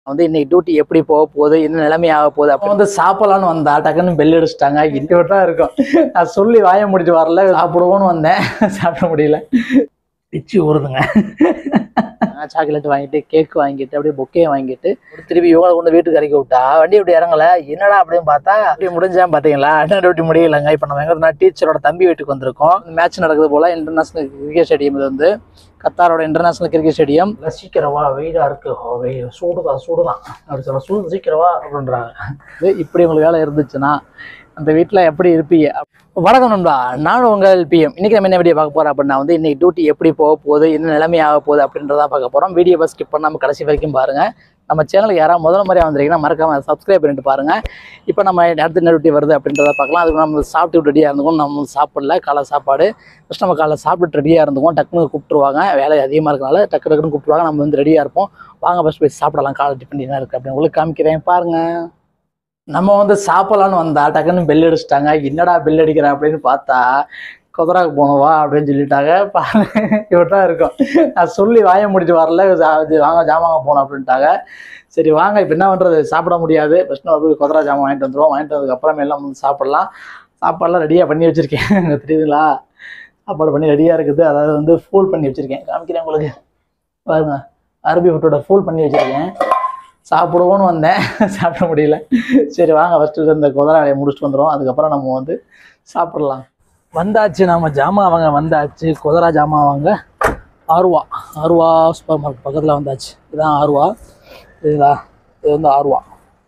வந்து இன்னைக்கு டியூட்டி எப்படி போக போகுது என்ன நிலைமை ஆக போகுது அப்போ வந்து சாப்பிடலான்னு வந்தா டக்குன்னு பெல் அடிச்சிட்டாங்க இன்னொரு தான் இருக்கும் நான் சொல்லி வாய முடிட்டு வரல சாப்பிடுவோன்னு வந்தேன் சாப்பிட முடியல பிச்சு ஊறுதுங்க சாக்லேட் வாங்கிட்டு கேக் வாங்கிட்டு அப்படியே பொக்கே வாங்கிட்டு திருப்பி இவங்களை கொண்டு வீட்டுக்கு இறக்கி விட்டா வண்டி விட்டு இறங்கல என்னடா அப்படின்னு பார்த்தா அப்படி முடிஞ்சான் பாத்தீங்களா அண்ணன் டியூட்டி முடியலங்க இப்போ நம்ம எங்க டீச்சரோட தம்பி வீட்டுக்கு வந்திருக்கோம் மேட்ச் நடக்குது போல இன்டர்நேஷனல் கிரிக்கெட் ஸ்டேடியம் இது வந்து கத்தாரோட இன்டர்நேஷனல் கிரிக்கெட் ஸ்டேடியம் சீக்கிரம் வா வெயிலா இருக்கு ஓ, வெயில் சூடுதான் சூடுதான் அப்படி சொல்ல சூடு சீக்கிரம் வா அப்படின்றாங்க இது இப்படி உங்களுக்கு வேலை இருந்துச்சுன்னா அந்த வீட்டில் எப்படி இருப்பீங்க வணக்கம் நண்பா நானும் உங்கள் பிஎம் இன்னைக்கு நம்ம என்ன வீடியோ பார்க்க போறோம் அப்படின்னா வந்து இன்னைக்கு டியூட்டி எப்படி போக போகுது என்ன நிலைமை ஆக போகுது அப்படின்றத பார்க்க போறோம் வீடியோ பஸ் ஸ்கிப் பண்ணாம கடைசி வரைக்கும் பாருங்க நம்ம சேனலுக்கு யாராவது முதல் முறையாக வந்திருக்கீங்கன்னா மறக்காம சப்ஸ்கிரைப் பண்ணிட்டு பாருங்க இப்போ நம்ம அடுத்து என்ன டியூட்டி வருது அப்படின்றத பார்க்கலாம் அதுக்கு நம்ம சாப்பிட்டு ரெடியாக இருந்துக்கும் நம்ம சாப்பிடல காலை சாப்பாடு ஃபஸ்ட் நம்ம காலைல சாப்பிட்டு ரெடியாக இருந்துக்கும் டக்குனு கூப்பிட்டுருவாங்க வேலை அதிகமாக இருக்கனால டக்கு டக்குன்னு கூப்பிட்டுருவாங்க நம்ம வந்து ரெடியாக இருப்போம் வாங்க ஃபஸ்ட் போய் சாப்பிடலாம் காலை டிஃபன் என்ன இருக்குது அப்படின்னு உங்களுக்கு காமிக்கிறேன் பாருங்க நம்ம வந்து சாப்பிடலான்னு வந்தா டக்குன்னு பெல் அடிச்சிட்டாங்க என்னடா பெல் அடிக்கிற அப்படின்னு பார்த்தா குதிராக்கு போனவா அப்படின்னு சொல்லிட்டாங்க இவர் தான் இருக்கும் நான் சொல்லி வாய முடிச்சு வரல ஜா- இது வாங்க ஜாமான் வாங்க போனோம் அப்படின்ட்டாங்க சரி வாங்க இப்போ என்ன பண்ணுறது சாப்பிட முடியாது ஃபஸ்ட் நம்ம போய் குதிரா ஜாமான் வாங்கிட்டு வந்துடுவோம் வாங்கிட்டு வந்ததுக்கப்புறம் எல்லாம் வந்து சாப்பிடலாம் சாப்பாடெல்லாம் ரெடியாக பண்ணி வச்சுருக்கேன் அங்கே தெரியுதுங்களா சாப்பாடு பண்ணி ரெடியாக இருக்குது அதாவது வந்து ஃபூல் பண்ணி வச்சுருக்கேன் காமிக்கிறேன் உங்களுக்கு பாருங்க அரபி ஃபுட்டோட ஃபூல் பண்ணி வச்சுருக்கேன் சாப்பிடுவோன்னு வந்தேன் சாப்பிட முடியல சரி வாங்க ஃபஸ்ட்டு இந்த குதிரை வேலையை முடிச்சுட்டு வந்துடும் அதுக்கப்புறம் நம்ம வந்து சாப்பிடலாம் வந்தாச்சு நம்ம ஜாமான் வாங்க வந்தாச்சு குதிரை ஜாமான் வாங்க ஆறுவா ஆறுவா சூப்பர் மார்க்கெட் பக்கத்தில் வந்தாச்சு இதுதான் ஆறுவா இதுங்களா இது வந்து ஆறுவா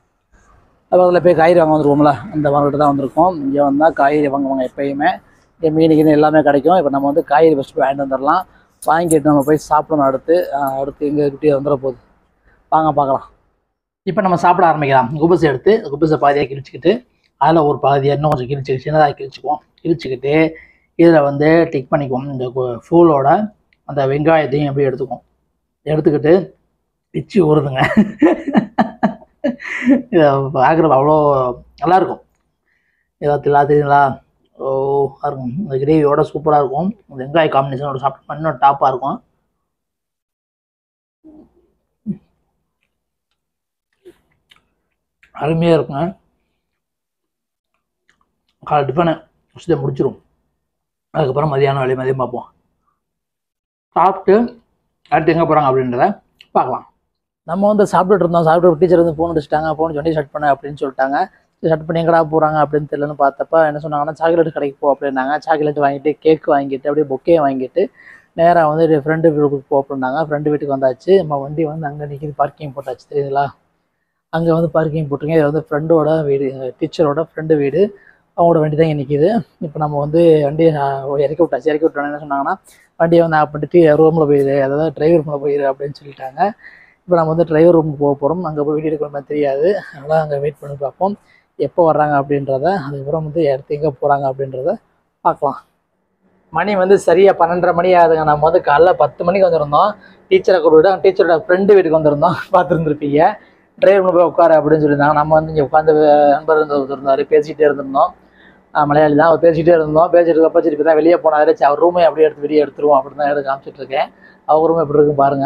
பக்கத்தில் போய் காய்கறி வாங்க வந்துருவோம்ல அந்த மார்க்கெட்டு தான் வந்திருக்கோம் இங்கே வந்தால் காய்கறி வாங்குவாங்க எப்பயுமே இங்கே மீன் கீன் எல்லாமே கிடைக்கும் இப்போ நம்ம வந்து காய்கறி ஃபஸ்ட்டு வாங்கிட்டு வந்துடலாம் வாங்கிட்டு நம்ம போய் சாப்பிடணும் அடுத்து ஆஹ் அடுத்து எங்கே கிட்டே வந்துட போகுது வாங்க பார்க்கலாம் இப்போ நம்ம சாப்பிட ஆரம்பிக்கலாம் குபஸை எடுத்து குபஸை பாதியாக கிழிச்சிக்கிட்டு அதில் ஒரு பாதியாக இன்னும் கொஞ்சம் கிழிச்சு சின்னதாக கிழிச்சுக்குவோம் கிழிச்சிக்கிட்டு இதில் வந்து டிக் பண்ணிக்குவோம் இந்த கு- ஃபூலோட அந்த வெங்காயத்தையும் எப்படி எடுத்துக்குவோம் எடுத்துக்கிட்டு பிச்சு ஊறுதுங்க இதை பார்க்குறது அவ்வளோ நல்லாயிருக்கும் இதை தெரியுங்களா ஓ இருக்கும் இந்த கிரேவியோட சூப்பராக இருக்கும் வெங்காய காம்பினேஷனோட சாப்பிட்டு இன்னும் டாப்பாக இருக்கும் அருமையாக இருக்குங்க காலை டிஃபனை ஃபஸ்ட்டு முடிச்சிரும் அதுக்கப்புறம் மதியானம் வேலையை மதியம் பார்ப்போம் சாப்பிட்டு அடுத்து எங்கே போகிறாங்க அப்படின்றத பார்க்கலாம் நம்ம வந்து சாப்பிட்டுட்டு இருந்தோம் சாப்பிட்டு டீச்சர் வந்து ஃபோன் அடிச்சிட்டாங்க ஃபோன் சொல்லி ஷட் பண்ண அப்படின்னு சொல்லிட்டாங்க ஷட் பண்ணி எங்கடா போகிறாங்க அப்படின்னு தெரியலன்னு பார்த்தப்ப என்ன சொன்னாங்கன்னா சாக்லேட் கடைக்கு போ அப்படின்னாங்க சாக்லேட் வாங்கிட்டு கேக் வாங்கிட்டு அப்படியே பொக்கே வாங்கிட்டு நேராக வந்து ஃப்ரெண்டு வீட்டுக்கு போ அப்படின்னாங்க ஃப்ரெண்டு வீட்டுக்கு வந்தாச்சு நம்ம வண்டி வந்து அங்கே நிற்கிது பார்க்கிங் போட்டாச்சு தெரியுங்களா அங்கே வந்து பார்க்கிங் போட்டிருங்க இது வந்து ஃப்ரெண்டோட வீடு டீச்சரோட ஃப்ரெண்டு வீடு அவங்களோட வண்டி தான் இங்கே நிற்கிது இப்போ நம்ம வந்து வண்டியை அஹ், இறக்கி விட்டாச்சு இறக்கி விட்டோன்னே என்ன சொன்னாங்கன்னா வண்டியை வந்து ஆஃப் பண்ணிட்டு ரூமில் போயிரு அதாவது டிரைவர் ரூமில் போயிரு அப்படின்னு சொல்லிட்டாங்க இப்போ நம்ம வந்து டிரைவர் ரூமுக்கு போக போகிறோம் அங்கே போய் வீடியோ எடுக்கிற மாதிரி தெரியாது அதனால் அங்கே வெயிட் பண்ணி பார்ப்போம் எப்போ வர்றாங்க அப்படின்றத அதுக்கப்புறம் வந்து அடுத்து எங்கே போகிறாங்க அப்படின்றத பார்க்கலாம் மணி வந்து சரியாக பன்னெண்டரை மணி ஆகுதுங்க நம்ம வந்து காலைல பத்து மணிக்கு வந்திருந்தோம் டீச்சரை கூப்பிட்டு டீச்சரோட ஃப்ரெண்டு வீட்டுக்கு வந்திருந்தோம் பார்த்துருந்துருப்பீங்க டிரைவர் போய் உட்காரு அப்படின்னு சொல்லியிருந்தாங்க நம்ம வந்து இங்கே உட்காந்து நண்பர் இருந்து இருந்தார் பேசிகிட்டே இருந்திருந்தோம் ஆஹ் மலையாளி தான் அவர் பேசிகிட்டே இருந்தோம் பேசிட்டு இருக்கப்ப சரி இப்போ தான் வெளியே போனாரு சரி அவர் ரூமே அப்படியே எடுத்து வெளியே எடுத்துருவோம் அப்படின்னு தான் எடுத்து காமிச்சிட்டு இருக்கேன் அவங்க ரூம் எப்படி இருக்கு பாருங்க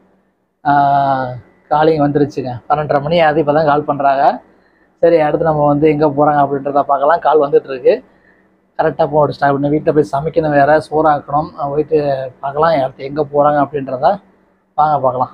காலிங் வந்துருச்சுங்க பன்னெண்டரை மணி ஆகுது இப்போ தான் கால் பண்ணுறாங்க சரி அடுத்து நம்ம வந்து எங்கே போகிறாங்க அப்படின்றத பார்க்கலாம் கால் வந்துட்டு இருக்கு கரெக்டாக போக ஸ்டார்ட் பண்ணி வீட்டில் போய் சமைக்கணும் வேறு சோறாக்கணும் போயிட்டு பார்க்கலாம் அடுத்து எங்கே போகிறாங்க அப்படின்றத வாங்க பார்க்கலாம்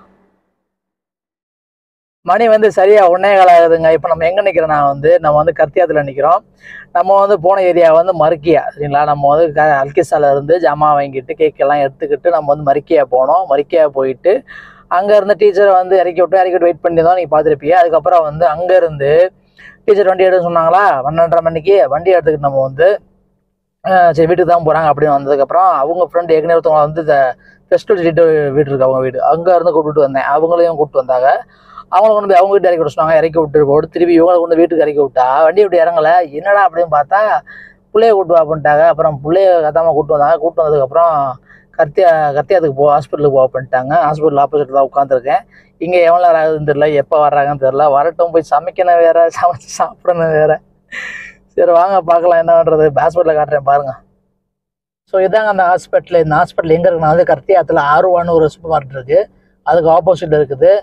மணி வந்து சரியா ஒன்னே கால் ஆகுதுங்க இப்போ நம்ம எங்கே நிற்கிறோன்னா வந்து நம்ம வந்து கத்தியாத்தில் நிற்கிறோம் நம்ம வந்து போன ஏரியா வந்து மறுக்கியா சரிங்களா நம்ம வந்து க அல்கிசால இருந்து ஜாமான் வாங்கிட்டு கேக் எல்லாம் எடுத்துக்கிட்டு நம்ம வந்து மறுக்கியா போனோம் மறுக்கியா போயிட்டு அங்கே இருந்து டீச்சரை வந்து இறக்கி விட்டு இறக்கி விட்டு வெயிட் பண்ணி தான் நீங்கள் பார்த்துருப்பீங்க அதுக்கப்புறம் வந்து அங்கே இருந்து டீச்சர் வண்டி எடுக்க சொன்னாங்களா பன்னெண்டரை மணிக்கு வண்டி எடுத்துக்கிட்டு நம்ம வந்து அஹ் சரி வீட்டுக்கு தான் போகிறாங்க அப்படின்னு வந்ததுக்கப்புறம் அவங்க ஃப்ரெண்டு ஏற்கனவே ஒருத்தவங்க வந்து இந்த ஃபெஸ்டிவல் ஸ்ட்ரீட் வீடு இருக்கு அவங்க வீடு அங்கே இருந்து கூப்பிட்டு வந்தேன் அவங்களையும் கூப்பிட்டு வந்தாங்க அவங்கள கொண்டு போய் அவங்க வீட்டு இறக்கி விட சொன்னாங்க இறக்கி விட்டு போட்டு திருப்பி இவங்களை கொண்டு வீட்டுக்கு இறக்கி விட்டா வண்டி விட்டு இறங்கல என்னடா அப்படின்னு பார்த்தா பிள்ளைய கூட்டு வா அப்படின்ட்டாங்க அப்புறம் பிள்ளைய கத்தாம கூட்டு வந்தாங்க கூட்டு வந்ததுக்கப்புறம் கத்தியா கத்தியாத்துக்கு போ ஹாஸ்பிட்டலுக்கு போ அப்படின்ட்டாங்க ஹாஸ்பிட்டல் ஆப்போசிட் தான் உட்காந்துருக்கேன் இங்கே எவ்வளோ நேரம் ஆகுதுன்னு தெரியல எப்போ வர்றாங்கன்னு தெரியல வரட்டும் போய் சமைக்கணும் வேற சமைச்சு சாப்பிடணும் வேற சரி வாங்க பார்க்கலாம் என்ன பண்ணுறது ஹாஸ்பிட்டலில் காட்டுறேன் பாருங்க ஸோ இதாங்க அந்த ஹாஸ்பிட்டல் இந்த ஹாஸ்பிட்டல் எங்கே இருக்குன்னா வந்து கர்த்தியாத்தில் ஆர்வான்னு ஒரு சூப்பர் மார்க்கெட் இருக்குது அதுக்கு ஆப்போசிட் இருக்குது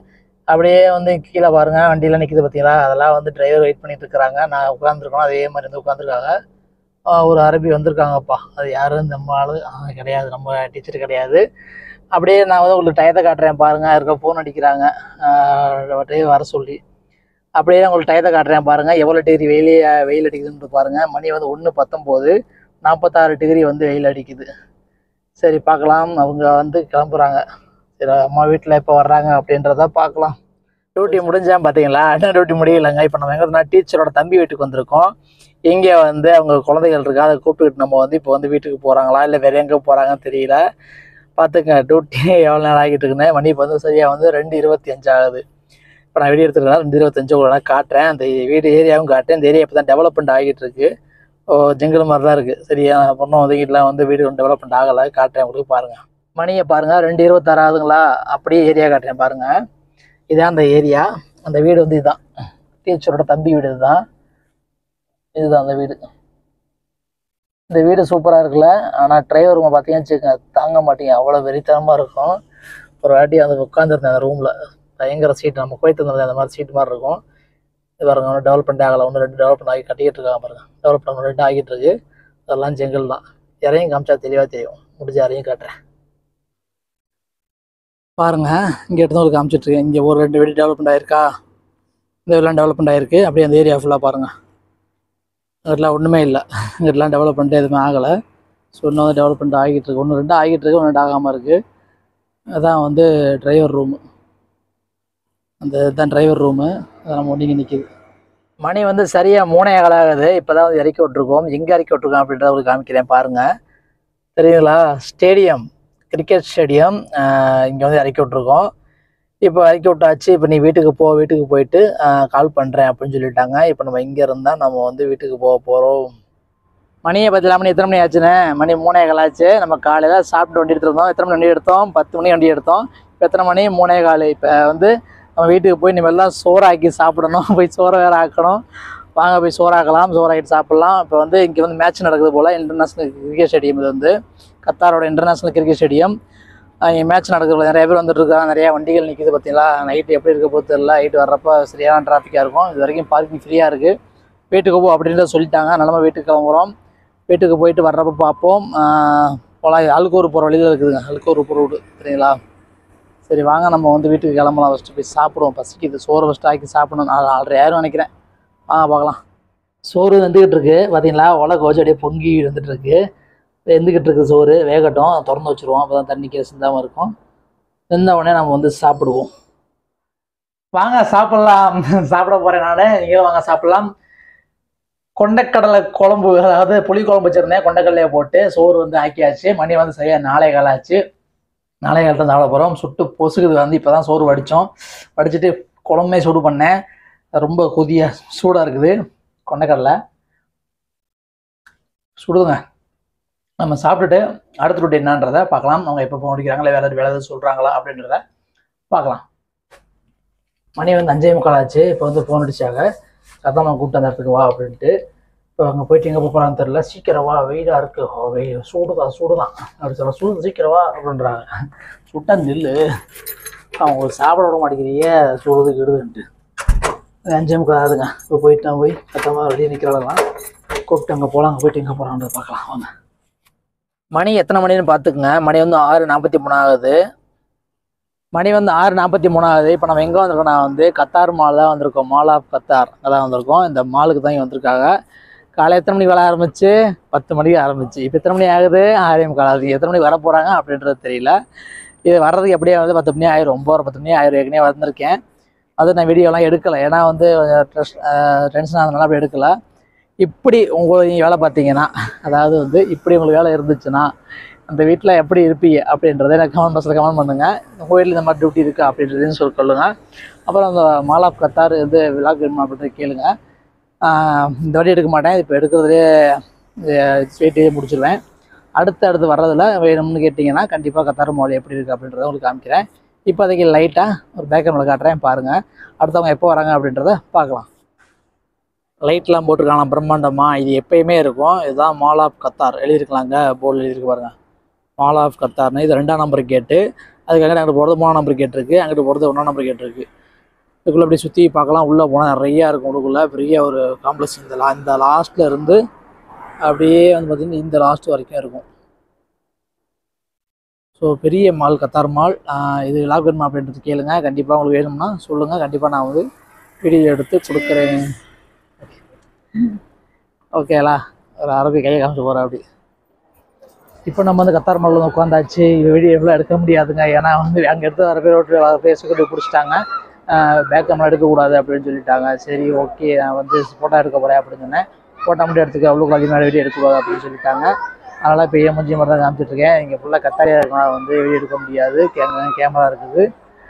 அப்படியே வந்து கீழே பாருங்க வண்டியில் நிற்கிது பார்த்தீங்களா அதெல்லாம் வந்து டிரைவர் வெயிட் பண்ணிட்டு இருக்கிறாங்க நான் உட்காந்துருக்கோம் அதே மாதிரி வந்து உட்காந்துருக்காங்க ஒரு அரபி வந்திருக்காங்கப்பா அது யாரும் நம்ம ஆளு ஆ, கிடையாது நம்ம டீச்சர் கிடையாது அப்படியே நான் வந்து உங்களுக்கு டயத்தை காட்டுறேன் பாருங்க இருக்க ஃபோன் அடிக்கிறாங்க டிரைவர் வர சொல்லி அப்படியே உங்களுக்கு டயத்தை காட்டுறேன் பாருங்க எவ்வளோ டிகிரி வெயிலே வெயில் அடிக்குதுன்னு பாருங்க மணி வந்து ஒன்று பத்தொம்போது நாற்பத்தாறு டிகிரி வந்து வெயில் அடிக்குது சரி பார்க்கலாம் அவங்க வந்து கிளம்புறாங்க சரி அம்மா வீட்டில் எப்போ வர்றாங்க அப்படின்றத பார்க்கலாம் டியூட்டி முடிஞ்சேன் பார்த்தீங்களா என்ன டியூட்டி முடியலைங்க இப்போ நம்ம எங்கன்னா டீச்சரோட தம்பி வீட்டுக்கு வந்திருக்கோம் இங்கே வந்து அவங்க குழந்தைகள் இருக்கா அதை கூப்பிட்டுக்கிட்டு நம்ம வந்து இப்போ வந்து வீட்டுக்கு போகிறாங்களா இல்லை வேற எங்கே போகிறாங்கன்னு தெரியல பார்த்துங்க டியூட்டி எவ்வளோ நேரம் ஆகிட்டு இருக்குன்னு மணி இப்போ வந்து சரியாக வந்து ரெண்டு இருபத்தி அஞ்சு ஆகுது இப்போ நான் வீடியோ எடுத்துருக்கேன் ரெண்டு இருபத்தஞ்சு கூட நான் காட்டுறேன் அந்த வீடு ஏரியாவும் காட்டுறேன் இந்த ஏரியா இப்போ தான் டெவலப்மெண்ட் ஆகிட்டு இருக்கு ஓ ஜங்கிள் மாதிரி தான் இருக்குது சரியா பொண்ணும் ஒதுக்கிட்டுலாம் வந்து வீடு டெவலப்மெண்ட் ஆகலை காட்டுறேன் உங்களுக்கு பாருங்கள் மணியை பாருங்கள் ரெண்டு இருபத்தாறு ஆகுதுங்களா அப்படியே ஏரியா காட்டுறேன் பாருங்கள் இதான் அந்த ஏரியா அந்த வீடு வந்து இதுதான் டீச்சரோட தம்பி வீடு இதுதான் இதுதான் அந்த வீடு இந்த வீடு சூப்பராக இருக்குல்ல ஆனால் டிரைவர் ரூமை பார்த்தீங்கன்னு வச்சுக்கோங்க தாங்க மாட்டீங்க அவ்வளோ வெறித்தனமாக இருக்கும் ஒரு வாட்டி அந்த உட்காந்துருந்தேன் அந்த ரூமில் பயங்கர சீட் நம்ம போயிட்டு இருந்தது அந்த மாதிரி சீட் மாதிரி இருக்கும் இது பாருங்க ஒன்றும் டெவலப்மெண்ட் ஆகலை ஒன்று ரெண்டு டெவலப்மெண்ட் ஆகி கட்டிக்கிட்டு இருக்காங்க பாருங்க டெவலப்மெண்ட் ரெண்டு ஆகிட்டு இருக்கு அதெல்லாம் செங்கல் தான் இறையும் காமிச்சா தெளிவாக தெரியும் முடிஞ்ச இறையும் காட்டுறேன் பாருங்க இங்கே எடுத்து காமிச்சிட்டு இருக்கேன் இங்கே ஒரு ரெண்டு வீடு டெவலப்மெண்ட் ஆயிருக்கா இந்த வீடுலாம் டெவலப்மெண்ட் ஆயிருக்கு அப்படியே அந்த ஏரியா ஃபுல்லாக பாருங்கள் அதெல்லாம் ஒன்றுமே இல்லை இங்கெல்லாம் டெவலப்மெண்ட் எதுவுமே ஆகலை ஸோ இன்னும் வந்து டெவலப்மெண்ட் ஆகிட்டு இருக்கு ஒன்று ரெண்டு ஆகிட்டு இருக்கு ஒன்று ரெண்டு ஆகாமல் இருக்குது அதான் வந்து டிரைவர் ரூமு அந்த இதுதான் டிரைவர் ரூமு அது நம்ம ஒண்டிங்க நிற்கிது மணி வந்து சரியாக மூணே கால் ஆகுது இப்போ தான் வந்து இறக்கி விட்ருக்கோம் எங்கே இறக்கி விட்ருக்கோம் அப்படின்றத உங்களுக்கு காமிக்கிறேன் பாருங்கள் தெரியுங்களா ஸ்டேடியம் கிரிக்கெட் ஸ்டேடியம் இங்கே வந்து இறக்கி விட்ருக்கோம் இப்போ இறக்கி விட்டாச்சு இப்போ நீ வீட்டுக்கு போ வீட்டுக்கு போயிட்டு கால் பண்ணுறேன் அப்படின்னு சொல்லிட்டாங்க இப்போ நம்ம இங்கே இருந்தால் நம்ம வந்து வீட்டுக்கு போக போகிறோம் மணியை பத்தலாம் மணி எத்தனை மணி ஆச்சுண்ணே மணி மூணே கால் ஆச்சு நம்ம காலையில் சாப்பிட்டு வண்டி எடுத்துருந்தோம் எத்தனை மணி வண்டி எடுத்தோம் பத்து மணி வண்டி எடுத்தோம் இப்போ எத்தனை மணி மூணே கால் இப்போ வந்து நம்ம வீட்டுக்கு போய் இனிமேல்லாம் சோறாக்கி சாப்பிடணும் போய் சோறை வேறு ஆக்கணும் வாங்க போய் சோறாக்கலாம் சோறாக்கிட்டு சாப்பிட்லாம் இப்போ வந்து இங்கே வந்து மேட்ச் நடக்குது போல் இன்டர்நேஷ்னல் கிரிக்கெட் ஸ்டேடியம் இது வந்து கத்தாரோட இன்டர்நேஷ்னல் கிரிக்கெட் ஸ்டேடியம் இங்கே மேட்ச் நடக்குது போல. நிறைய பேர் வந்துட்டு இருக்காங்க நிறைய வண்டிகள் நிற்கிது பார்த்தீங்களா நைட்டு எப்படி இருக்க போது தெரியல நைட்டு வர்றப்ப சரியான டிராஃபிக்காக இருக்கும் இது வரைக்கும் பார்க்கிங் ஃப்ரீயாக இருக்குது வீட்டுக்கு போ அப்படின்றத சொல்லிட்டாங்க அதனால நம்ம வீட்டுக்கு கிளம்புறோம் வீட்டுக்கு போயிட்டு வர்றப்ப பார்ப்போம் போகலாம் அழுக்கூர் போகிற வழியில் இருக்குதுங்க அழுக்கூர் போகிற ரோடு சரிங்களா சரி வாங்க நம்ம வந்து வீட்டுக்கு கிளம்பலாம் ஃபஸ்ட்டு போய் சாப்பிடுவோம் பசிக்குது சோறு ஃபஸ்ட்டு ஆக்கி சாப்பிடணும் நான் ஆல்ரெடி யாரும் நினைக்கிறேன் வாங்க பார்க்கலாம் சோறு வந்துக்கிட்டு இருக்கு பார்த்தீங்களா உலக வச்சு அப்படியே பொங்கி வந்துட்டு இருக்கு வெந்துக்கிட்டு இருக்கு சோறு வேகட்டும் திறந்து வச்சுருவோம் அப்போ தான் தண்ணி கீழே சிந்தாமல் இருக்கும் வெந்த உடனே நம்ம வந்து சாப்பிடுவோம் வாங்க சாப்பிடலாம் சாப்பிட போகிறேன் நான் நீங்களும் வாங்க சாப்பிடலாம் கொண்டக்கடலை குழம்பு அதாவது புளி குழம்பு வச்சுருந்தேன் கொண்டக்கடலையை போட்டு சோறு வந்து ஆக்கியாச்சு மணி வந்து சரியாக நாளை கால் ஆச்சு நாளை கால் தான் சாப்பிட போகிறோம் சுட்டு பொசுக்குது வந்து இப்போ தான் சோறு வடித்தோம் வடிச்சிட்டு குழம்பே சூடு பண்ணேன் ரொம்ப கொதிய சூடாக இருக்குது கொண்டக்கடலை சுடுதுங்க நம்ம சாப்பிட்டுட்டு அடுத்த ரூட் என்னன்றதை பார்க்கலாம் அவங்க எப்போ போக முடிக்கிறாங்களா வேலை வேலை எதுவும் சொல்கிறாங்களா அப்படின்றத பார்க்கலாம் மணி வந்து அஞ்சே முக்கால் ஆச்சு இப்போ வந்து ஃபோன் அடிச்சாங்க சத்தமாக கூப்பிட்டு அந்த இடத்துக்கு வா அப்படின்ட்டு இப்போ அங்கே போயிட்டு எங்கே போகிறான்னு தெரில சீக்கிரம் வா வெயிலாக இருக்கு ஓ, வெயில் சூடுதான் சூடுதான் அப்படி சொல்ல சூடு சீக்கிரம் வா அப்படின்றாங்க சுட்டா நெல் அவங்க சாப்பிட விட மாட்டேங்கிறீங்க சூடுது கெடுதுன்ட்டு அது அஞ்சே முக்கால் ஆகுதுங்க இப்போ போயிட்டு நான் போய் சத்தமாக வெளியே நிற்கிறதெல்லாம் கூப்பிட்டு அங்கே போகலாம் அங்கே போயிட்டு எங்கே போகிறான்றத பார்க்கலாம் வாங்க மணி எத்தனை மணின்னு பார்த்துக்குங்க மணி வந்து ஆறு நாற்பத்தி மூணு ஆகுது மணி வந்து ஆறு நாற்பத்தி மூணு ஆகுது இப்போ நம்ம எங்கே வந்திருக்கோம் நான் வந்து கத்தார் மால் தான் வந்திருக்கோம் மால் ஆஃப் கத்தார் அங்கே தான் வந்திருக்கோம் இந்த மாலுக்கு தான் இங்கே வந்திருக்காங்க காலை எத்தனை மணிக்கு வேலை ஆரம்பிச்சு பத்து மணிக்கு ஆரம்பிச்சு இப்போ எத்தனை மணி ஆகுது ஆறே முக்கால் ஆகுது எத்தனை மணிக்கு வர போகிறாங்க அப்படின்றது தெரியல இது வர்றதுக்கு எப்படியே வந்து பத்து மணி ஆயிரும் ஒம்பது பத்து மணி ஆயிரம் ஏற்கனவே வந்திருக்கேன் அது நான் வீடியோலாம் எடுக்கலை ஏன்னா வந்து டென்ஷன் ஆனதுனால அப்படி எடுக்கலை இப்படி உங்களுக்கு நீங்கள் வேலை பார்த்தீங்கன்னா அதாவது வந்து இப்படி உங்களுக்கு வேலை இருந்துச்சுன்னா அந்த வீட்டில் எப்படி இருப்பீங்க அப்படின்றத எனக்கு கமெண்ட் பாக்ஸில் கமெண்ட் பண்ணுங்கள் உங்கள் வீட்டில் இந்த மாதிரி டியூட்டி இருக்கா அப்படின்றதையும் சொல்லி சொல்லுங்கள் அப்புறம் அந்த மால் ஆஃப் கத்தார் இது விழாக்கு வேணுமா அப்படின்றத கேளுங்க ஆஹ் இந்த வாட்டி எடுக்க மாட்டேன் இப்போ எடுக்கிறதுலே ஸ்வீட்டே முடிச்சிருவேன் அடுத்து அடுத்து வர்றதில் வேணும்னு கேட்டிங்கன்னா கண்டிப்பாக கத்தார் மால் எப்படி இருக்குது அப்படின்றத உங்களுக்கு காமிக்கிறேன் இப்போதைக்கு லைட்டாக ஒரு பேக்ரவுண்டில் காட்டுறேன் பாருங்கள் அடுத்தவங்க எப்போ வராங்க அப்படின்றத பார்க்கலாம் லைட்லாம் போட்டிருக்காங்க பிரம்மாண்டமாக இது எப்பயுமே இருக்கும் இதுதான் மால் ஆஃப் கத்தார் எழுதியிருக்கலாங்க போர்டு எழுதியிருக்கு பாருங்க மால் ஆஃப் கத்தார்னு இது ரெண்டாம் நம்பர் கேட்டு அதுக்கு அங்கிட்ட அங்கிட்டு போகிறது மூணாம் நம்பர் கேட் இருக்குது அங்கிட்டு போகிறது ஒன்றாம் நம்பர் கேட் இருக்குது இதுக்குள்ளே அப்படியே சுற்றி பார்க்கலாம் உள்ளே போனால் நிறையா இருக்கும் உள்ளுக்குள்ளே பெரிய ஒரு காம்ப்ளெக்ஸ் இந்த லா இந்த லாஸ்ட்டில் இருந்து அப்படியே வந்து பார்த்திங்கன்னா இந்த லாஸ்ட் வரைக்கும் இருக்கும் ஸோ பெரிய மால் கத்தார் மால் ஆஹ் இது லாக்டவுன் அப்படின்றது கேளுங்க கண்டிப்பாக உங்களுக்கு வேணும்னா சொல்லுங்கள் கண்டிப்பாக நான் வந்து வீடியோ எடுத்து கொடுக்குறேன் ஓகேலா ஒரு அரபி கையை காமிச்சு போகிறேன் அப்படி இப்போ நம்ம வந்து கத்தார் மாலில் வந்து உட்காந்தாச்சு இது வீடியோ எவ்வளோ எடுக்க முடியாதுங்க ஏன்னா வந்து அங்கே எடுத்து வர பேர் ரோட்டில் வர பேர் செக்யூரிட்டி பிடிச்சிட்டாங்க பேக் கேமரா எடுக்கக்கூடாது அப்படின்னு சொல்லிட்டாங்க சரி ஓகே நான் வந்து ஃபோட்டோ எடுக்க போகிறேன் அப்படின்னு சொன்னேன் ஃபோட்டோ மட்டும் எடுத்துக்க அவ்வளோ அதிகமாக வீடியோ எடுக்கக்கூடாது அப்படின்னு சொல்லிட்டாங்க அதனால் இப்போ ஏன் மூஞ்சி மட்டும் தான் காமிச்சிட்டு இருக்கேன் இங்கே ஃபுல்லாக கத்தாரியாக இருக்கனால வந்து வீடியோ எடுக்க முடியாது கேமரா கேமரா இருக்குது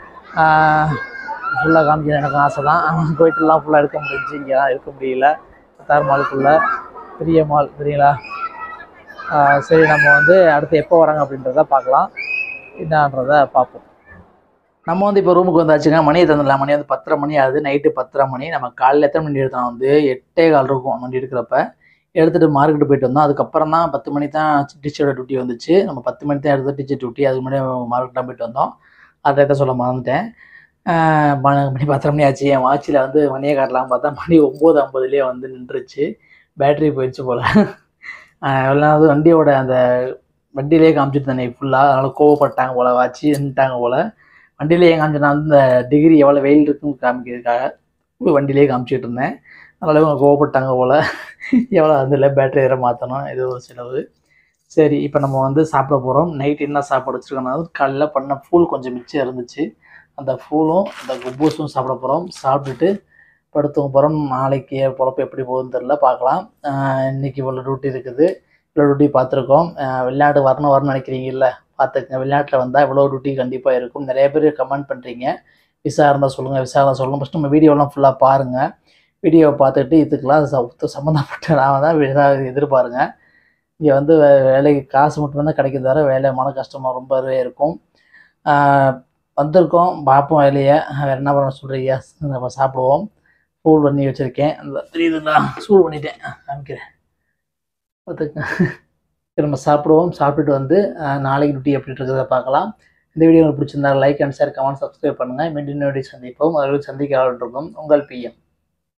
ஃபுல்லாக காமிக்கணும் எனக்கு ஆசை தான் போயிட்டுலாம் ஃபுல்லாக எடுக்க முடிஞ்சுச்சு இங்கெல்லாம் எடுக்க முடியல கத்தார் மாலுக்குள்ளே பெரிய மால் சரிங்களா ஆஹ் சரி நம்ம வந்து அடுத்து எப்போ வராங்க அப்படின்றத பார்க்கலாம் என்னன்றத பார்ப்போம் நம்ம வந்து இப்போ ரூமுக்கு வந்தாச்சுங்க மணியை தந்துடலாம் மணி வந்து பத்தரை மணி ஆகுது நைட்டு பத்தரை மணி நம்ம காலையில் எத்தனை மணி எடுத்தோம் வந்து எட்டே கால் இருக்கும் வண்டி எடுக்கிறப்ப எடுத்துகிட்டு மார்க்கெட்டு போயிட்டு வந்தோம் அதுக்கப்புறம் தான் பத்து மணி தான் டீச்சரோட டியூட்டி வந்துச்சு நம்ம பத்து மணி தான் எடுத்து டீச்சர் டியூட்டி அதுக்கு முன்னாடி மார்க்கெட் தான் போயிட்டு வந்தோம் அதை தான் சொல்ல மறந்துட்டேன் ஆஹ் மணி மணி பத்தரை மணி ஆச்சு என் வாட்சில் வந்து மணியை காட்டலாம் பார்த்தா மணி ஒம்பது ஐம்பதுலேயே வந்து நின்றுச்சு பேட்டரி போயிடுச்சு போல் எல்லாம் வண்டியோட அந்த வண்டியிலே காமிச்சிட்டு இருந்தேன் ஃபுல்லாக அதனால் கோவப்பட்டாங்க போல் வாட்சி நின்ட்டாங்க போல் வண்டியிலே காமிச்சேன் வந்து இந்த டிகிரி எவ்வளோ வெயில் இருக்குன்னு காமிக்கிறதுக்காக வண்டியிலே காமிச்சிட்டு இருந்தேன் அதனால இவங்க கோவப்பட்டாங்க போல் எவ்வளோ அதில் பேட்டரி வேறு மாற்றணும் இது ஒரு செலவு சரி இப்போ நம்ம வந்து சாப்பிட போகிறோம் நைட் என்ன சாப்பாடு வச்சுருக்கோம்னா காலையில் பண்ண ஃபூல் கொஞ்சம் மிச்சம் இருந்துச்சு அந்த ஃபூலும் அந்த குப்பூஸும் சாப்பிட போகிறோம் சாப்பிட்டுட்டு படுத்துங்க போகிறோம் நாளைக்கு பொழப்பு எப்படி போகுதுன்னு தெரில பார்க்கலாம் ஆஹ் இன்னைக்கு இவ்வளோ டியூட்டி இருக்குது இவ்வளோ டியூட்டி பார்த்துருக்கோம் ஆஹ் வெளிநாடு வரணும் வரணும்னு நினைக்கிறீங்கல்ல பார்த்துக்குங்க வெளிநாட்டில் வந்தால் இவ்வளோ டியூட்டி கண்டிப்பாக இருக்கும் நிறைய பேர் கமெண்ட் பண்ணுறீங்க விசா இருந்தால் சொல்லுங்கள் விசா இருந்தால் சொல்லுங்கள் ஃபஸ்ட்டு நம்ம வீடியோலாம் ஃபுல்லாக பாருங்கள் வீடியோவை பார்த்துட்டு இதுக்கெல்லாம் ச- சம்மந்தப்பட்ட நான் தான் விசா எதிர்பாருங்க இங்கே வந்து வே- வேலைக்கு காசு மட்டும்தான் கிடைக்கும் தவிர வேலை மன கஷ்டமாக ரொம்பவே இருக்கும் ஆஹ் வந்திருக்கோம் பார்ப்போம் வேலையை வேறு என்ன பண்ண சொல்கிறீங்க நம்ம சாப்பிடுவோம் சூடு பண்ணி வச்சுருக்கேன் அந்த தெரியுதுங்களா சூடு பண்ணிட்டேன் காமிக்கிறேன் பார்த்துக்க சரி, நம்ம சாப்பிடுவோம் சாப்பிட்டுட்டு வந்து ஆஹ், நாளைக்கு டியூட்டி எப்படி இருக்கிறத பார்க்கலாம் இந்த வீடியோ உங்களுக்கு பிடிச்சிருந்தா like and share comment subscribe பண்ணுங்கள் மீண்டும் வீடியோ சந்திப்போம் அதில் சந்திக்க ஆள் இருக்கும் உங்கள் பிஎம்